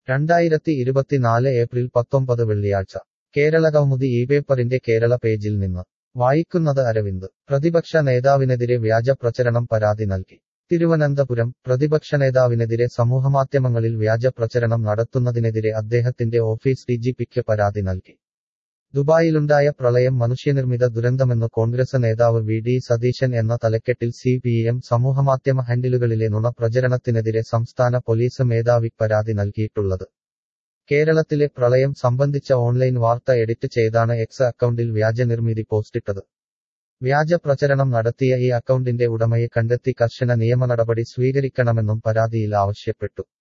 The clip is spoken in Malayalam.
രണ്ടായിരത്തി ഇരുപത്തിനാല് ഏപ്രിൽ പത്തൊമ്പത് വെള്ളിയാഴ്ച കേരളകൗമുദി ഈ പേപ്പറിന്റെ കേരള പേജിൽ നിന്ന് വായിക്കുന്നത് അരവിന്ദ് പ്രതിപക്ഷ നേതാവിനെതിരെ വ്യാജ പ്രചരണം പരാതി നൽകി തിരുവനന്തപുരം പ്രതിപക്ഷ നേതാവിനെതിരെ സമൂഹമാധ്യമങ്ങളിൽ വ്യാജ പ്രചരണം നടത്തുന്നതിനെതിരെ അദ്ദേഹത്തിന്റെ ഓഫീസ് ഡിജിപിക്ക് പരാതി നൽകി ദുബായിലുണ്ടായ പ്രളയം മനുഷ്യനിർമ്മിത ദുരന്തമെന്ന് കോൺഗ്രസ് നേതാവ് വി ഡി സതീശൻ എന്ന തലക്കെട്ടിൽ സി പി എം സമൂഹമാധ്യമ ഹാൻഡിലുകളിലെ നുണപ്രചരണത്തിനെതിരെ സംസ്ഥാന പോലീസ് മേധാവി പരാതി നൽകിയിട്ടുള്ളത് കേരളത്തിലെ പ്രളയം സംബന്ധിച്ച ഓൺലൈൻ വാർത്ത എഡിറ്റ് ചെയ്താണ് എക്സ് അക്കൗണ്ടിൽ വ്യാജ നിർമ്മിതി പോസ്റ്റിട്ടത് വ്യാജ പ്രചരണം നടത്തിയ ഈ അക്കൗണ്ടിന്റെ ഉടമയെ കണ്ടെത്തി കർശന നിയമ നടപടി സ്വീകരിക്കണമെന്നും പരാതിയിൽ ആവശ്യപ്പെട്ടു